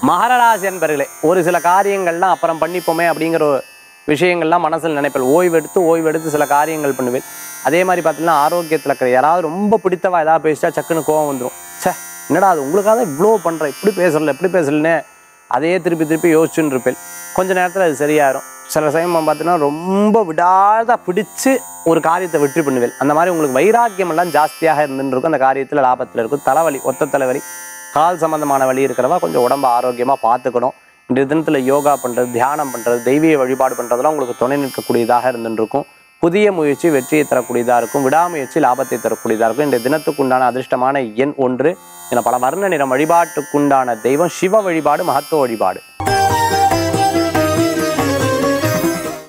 மகரராசி என்பர்களே ஒரு சில காரியங்கள்லாம் அப்புறம் பண்ணிப்போமே அப்படிங்கிற ஒரு விஷயங்கள்லாம் மனசில் நினைப்பேன் ஓய்வெடுத்து ஓய்வெடுத்து சில காரியங்கள் பண்ணுவேன் அதே மாதிரி பார்த்தீங்கன்னா ஆரோக்கியத்தில் இருக்கிற யாராவது ரொம்ப பிடித்தவா ஏதாவது பேசிட்டா சக்குன்னு கோவம் வந்துடும் ச்சே என்னடா அது உங்களுக்காக இவ்வளோ பண்ணுறேன் இப்படி பேசல இப்படி பேசலன்னு அதையே திருப்பி திருப்பி யோசிச்சுன்னு இருப்பேன் கொஞ்ச நேரத்தில் அது சரியாயிரும் சில சமயம் பார்த்தீங்கன்னா ரொம்ப விடாத பிடிச்சு ஒரு காரியத்தை வெற்றி பண்ணுவேன் அந்த மாதிரி உங்களுக்கு வைராக்கியம் எல்லாம் ஜாஸ்தியாக இருந்துன்னு இருக்கும் அந்த காரியத்தில் லாபத்தில் இருக்கும் தலைவலி ஒத்த தலைவலி கால் சம்பந்தமான வலி இருக்கிறவா கொஞ்சம் உடம்ப ஆரோக்கியமாக பார்த்துக்கணும் இன்றைய தினத்தில் யோகா பண்ணுறது தியானம் பண்ணுறது தெய்வீக வழிபாடு பண்ணுறதுலாம் உங்களுக்கு துணை நிற்கக்கூடியதாக இருந்துட்டு இருக்கும் புதிய முயற்சி வெற்றியை தரக்கூடியதாக இருக்கும் விடாமுயற்சி லாபத்தை தரக்கூடியதாக இருக்கும் இன்றைய தினத்துக்குண்டான அதிர்ஷ்டமான எண் ஒன்று என பல வர்ண நிறம் வழிபாட்டுக்குண்டான தெய்வம் சிவ வழிபாடு மகத்துவ வழிபாடு